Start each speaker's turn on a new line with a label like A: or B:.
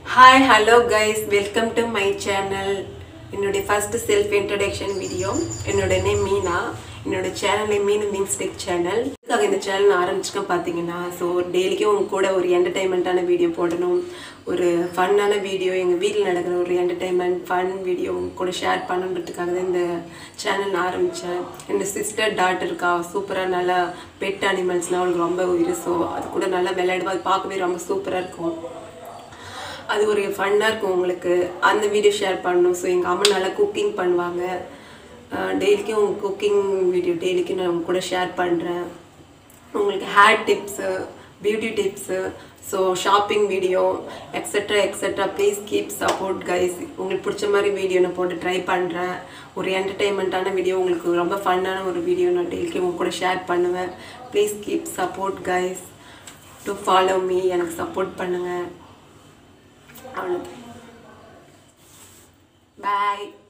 A: hi hello guys welcome to my channel என்னுடைய first self introduction video என்னோட name Meena என்னோட channel மீனு மின்ஸ்டெக் channel இதுக்காக இந்த சேனல் ஆரம்பிச்சிருக்கேன் பார்த்தீங்கன்னா ஸோ டெய்லிக்கும் உங்க கூட ஒரு என்டர்டைன்மெண்ட்டான வீடியோ போடணும் ஒரு ஃபன்னான வீடியோ எங்கள் வீட்டில் நடக்கிற ஒரு என்டர்டைன்மெண்ட் ஃபன் வீடியோ உங்க கூட ஷேர் பண்ணணுன்றதுக்காக தான் இந்த சேனல் நான் ஆரம்பித்தேன் என்னோட சிஸ்டர் டாட் இருக்கா சூப்பராக நல்லா பெட் அனிமல்ஸ்னால் அவளுக்கு ரொம்ப உயிர் ஸோ அது கூட நல்லா விளையாடுவா அது பார்க்கவே ரொம்ப சூப்பராக இருக்கும் அது ஒரு ஃபன்னாக இருக்கும் உங்களுக்கு அந்த வீடியோ ஷேர் பண்ணணும் ஸோ எங்கள் அம்மா நல்லா குக்கிங் பண்ணுவாங்க டெய்லிக்கும் குக்கிங் வீடியோ டெய்லிக்கும் நான் உங்க கூட ஷேர் பண்ணுறேன் உங்களுக்கு hair tips beauty tips so shopping video etcetera etcetera please keep support guys உங்களுக்கு பிடிச்ச மாதிரி வீடியோ நான் போட்டு ட்ரை பண்ணுறேன் ஒரு என்டர்டெயின்மெண்ட்டான வீடியோ உங்களுக்கு ரொம்ப ஃபன்னான ஒரு வீடியோ நான் டெய்லிக்கும் உங்க கூட ஷேர் பண்ணுவேன் please keep support guys to follow me எனக்கு சப்போர்ட் பண்ணுங்கள் அவ்வளோதான் பாய்